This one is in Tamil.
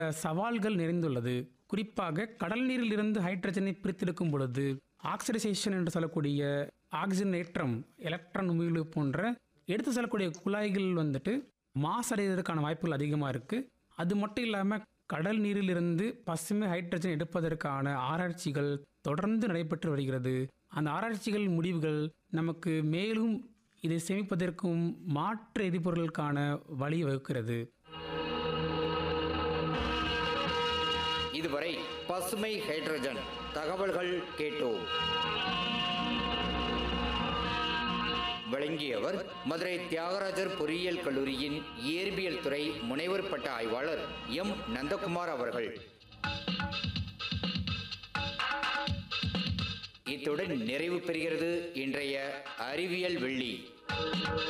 அஹ், சவால்கள் நிறைந்துள்ளது குறிப்பாக கடல் நீரில் இருந்து ஹைட்ரஜனை பிரித்தெடுக்கும் பொழுது ஆக்சிடைசேஷன் என்று சொல்லக்கூடிய ஆக்சிஜன் ஏற்றம் எலக்ட்ரான் உமிழ்வு போன்ற எடுத்து செல்லக்கூடிய குழாய்கள் வந்துட்டு மாசடைவதற்கான வாய்ப்புகள் அதிகமாக இருக்குது அது மட்டும் இல்லாமல் கடல் நீரிலிருந்து பசுமை ஹைட்ரஜன் எடுப்பதற்கான ஆராய்ச்சிகள் தொடர்ந்து நடைபெற்று வருகிறது அந்த ஆராய்ச்சிகள் முடிவுகள் நமக்கு மேலும் இதை சேமிப்பதற்கும் மாற்று எரிபொருளுக்கான வழி வகுக்கிறது இதுவரை பசுமை ஹைட்ரஜன் தகவல்கள் கேட்டோம் வழங்கியவர் மதுரை தியாகராஜர் பொறியியல் கல்லூரியின் இயற்பியல் துறை முனைவர் பட்ட ஆய்வாளர் எம் நந்தகுமார் அவர்கள் இத்துடன் நிறைவு பெறுகிறது இன்றைய அறிவியல் வெள்ளி